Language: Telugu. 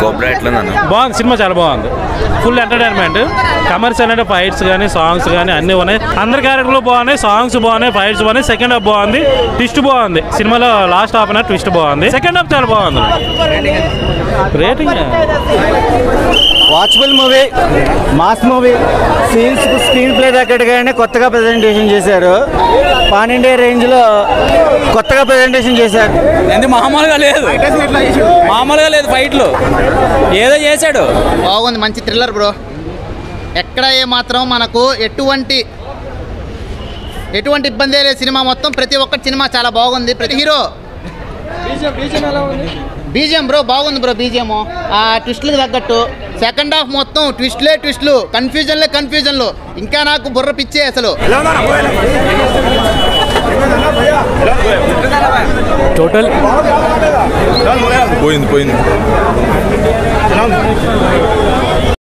కోబ్రా ఎట్లుందన్న బాగుంది సినిమా చాలా బాగుంది ఫుల్ ఎంటర్టైన్మెంట్ కమర్షియల్ అంటే ఫైట్స్ కానీ సాంగ్స్ కానీ అన్నీ ఉన్నాయి అందరి క్యారెక్టర్లు బాగున్నాయి సాంగ్స్ బాగున్నాయి ఫైట్స్ బాగున్నాయి సెకండ్ హాఫ్ బాగుంది ట్విస్ట్ బాగుంది సినిమాలో లాస్ట్ హాఫ్ అన్న ట్విస్ట్ బాగుంది సెకండ్ హాఫ్ చాలా బాగుంది rating watchable movie mass movie scenes screenplay తగ్గట్టుగానే కొత్తగా ప్రజెంటేషన్ చేశారు పాన్ ఇండియా రేంజ్లో కొత్తగా ప్రజెంటేషన్ చేశారు ఎంత మామూలుగా లేదు మామూలుగా లేదు ఫైట్లు ఏదో చేశాడు బాగుంది మంచి థ్రిల్లర్ బ్రో ఎక్కడ ఏ మాత్రం మనకు ఎటువంటి ఎటువంటి ఇబ్బంది లేదు సినిమా మొత్తం ప్రతి ఒక్కటి సినిమా చాలా బాగుంది ప్రతి హీరో బీజిఎం బ్రో బాగుంది బ్రో బీజిఎం ఆ ట్విస్ట్లకు తగ్గట్టు సెకండ్ హాఫ్ మొత్తం ట్విస్ట్లే ట్విస్ట్లు కన్ఫ్యూజన్లే కన్ఫ్యూజన్లు ఇంకా నాకు బుర్ర పిచ్చే అసలు టోటల్ పోయింది పోయింది